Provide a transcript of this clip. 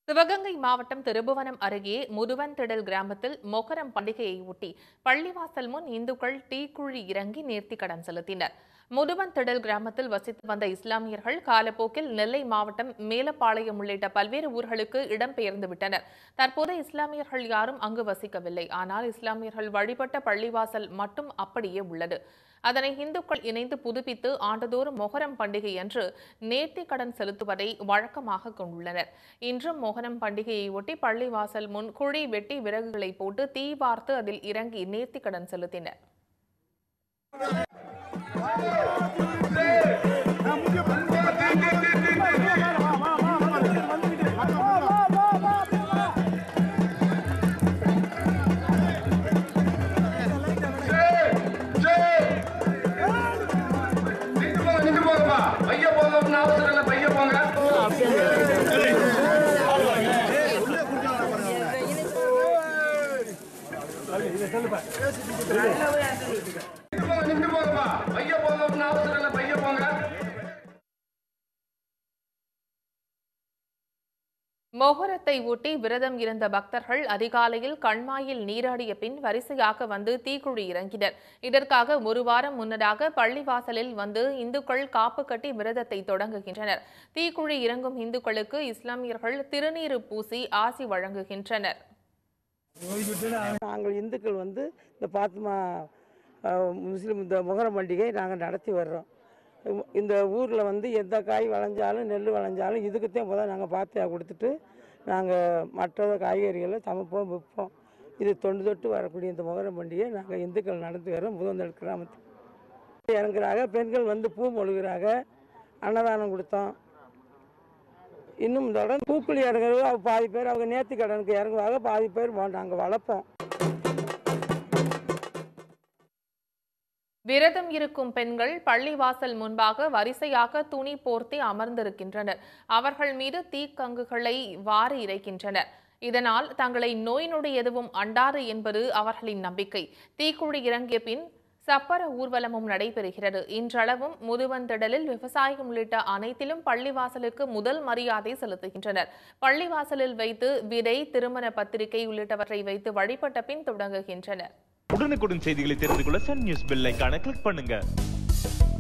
சிவகங்கை மாவட்டம் திருபுவனம் அருகே முதுவன்திடல் கிராமத்தில் மொகரம் பண்டிகையை ஒட்டி பள்ளிவாசல் முன் இந்துக்கள் தீக்குழி இறங்கி நேர்த்திக்கடன் செலுத்தினர் முதுவன்திடல் கிராமத்தில் வசித்து வந்த இஸ்லாமியர்கள் காலப்போக்கில் நெல்லை மாவட்டம் மேலப்பாளையம் உள்ளிட்ட பல்வேறு ஊர்களுக்கு இடம்பெயர்ந்து விட்டனர் தற்போது இஸ்லாமியர்கள் யாரும் அங்கு வசிக்கவில்லை ஆனால் இஸ்லாமியர்கள் வழிபட்ட பள்ளிவாசல் மட்டும் அப்படியே உள்ளது அதனை இந்துக்கள் இணைந்து புதுப்பித்து ஆண்டுதோறும் மொஹரம் பண்டிகை அன்று நேர்த்தி கடன் செலுத்துவதை வழக்கமாக கொண்டுள்ளனர் இன்றும் மொஹரம் பண்டிகையை ஒட்டி பள்ளிவாசல் முன் குழி வெட்டி விறகுகளை போட்டு தீ வார்த்து அதில் இறங்கி நேர்த்தி கடன் செலுத்தினர் நின்று போங்க நின்று போங்கப்பா பைய போங்க ஒன்றும் அவசரம் இல்லை பைய போங்க நின்று போங்க நின்று போங்கப்பா பைய போங்க ஒன்றும் அவசரம் இல்லை பைய போங்க மொஹரத்தை ஒட்டி விரதம் இருந்த பக்தர்கள் அதிகாலையில் கண்மாயில் நீராடிய பின் வரிசையாக வந்து தீக்குழி இறங்கினர் இதற்காக ஒரு வாரம் முன்னதாக பள்ளிவாசலில் வந்து இந்துக்கள் காப்பு கட்டி விரதத்தை தொடங்குகின்றனர் தீக்குழி இறங்கும் இந்துக்களுக்கு இஸ்லாமியர்கள் திருநீறு பூசி ஆசி வழங்குகின்றனர் நாங்கள் இந்துக்கள் வந்து இந்த பாத்மா அஹ், முஸ்லீம் இந்த முகரம் பண்டிகை நாங்கள் நடத்தி வர்றோம் இந்த ஊரில் வந்து எந்த காய் விளைஞ்சாலும் நெல் விளைஞ்சாலும் இதுக்குத்தான் முதல் நாங்கள் பாத்தியா கொடுத்துட்டு நாங்கள் மற்ற காய்கறிகளை சமைப்போம் விற்போம் இது தொண்டு தொட்டு வரக்கூடிய இந்த முகரம் பண்டிகை நாங்கள் இந்துக்கள் நடத்தி வர்றோம் முதல் கிராமத்தில் இறங்குறாங்க பெண்கள் வந்து பூ மொழுகிறாங்க அன்னதானம் கொடுத்தோம் இன்னும் இதோட பூக்குழி இறங்குறது அவங்க பாதி பேர் அவங்க நேர்த்தி கடனுக்கு இறங்குவாங்க பாதி பேர் நாங்கள் வளர்ப்போம் விரதம் இருக்கும் பெண்கள் பள்ளிவாசல் முன்பாக வரிசையாக துணி போர்த்தி அமர்ந்திருக்கின்றனர் அவர்கள் மீது தீக்கங்குகளை வாரி இறைக்கின்றனர் இதனால் தங்களை நோய் நொடி எதுவும் அண்டாது என்பது அவர்களின் நம்பிக்கை தீக்குழி இறங்கிய பின் சப்பர ஊர்வலமும் நடைபெறுகிறது இன்றளவும் முதுவந்திடலில் விவசாயம் உள்ளிட்ட அனைத்திலும் பள்ளிவாசலுக்கு முதல் மரியாதை செலுத்துகின்றனர் பள்ளிவாசலில் வைத்து விதை திருமண பத்திரிகை உள்ளிட்டவற்றை வைத்து வழிபட்ட பின் தொடங்குகின்றனர் உடனுக்குடன் செய்திகளை தெரிந்து கொள்ள சன் நியூஸ் பெல் ஐகானை கிளிக் பண்ணுங்க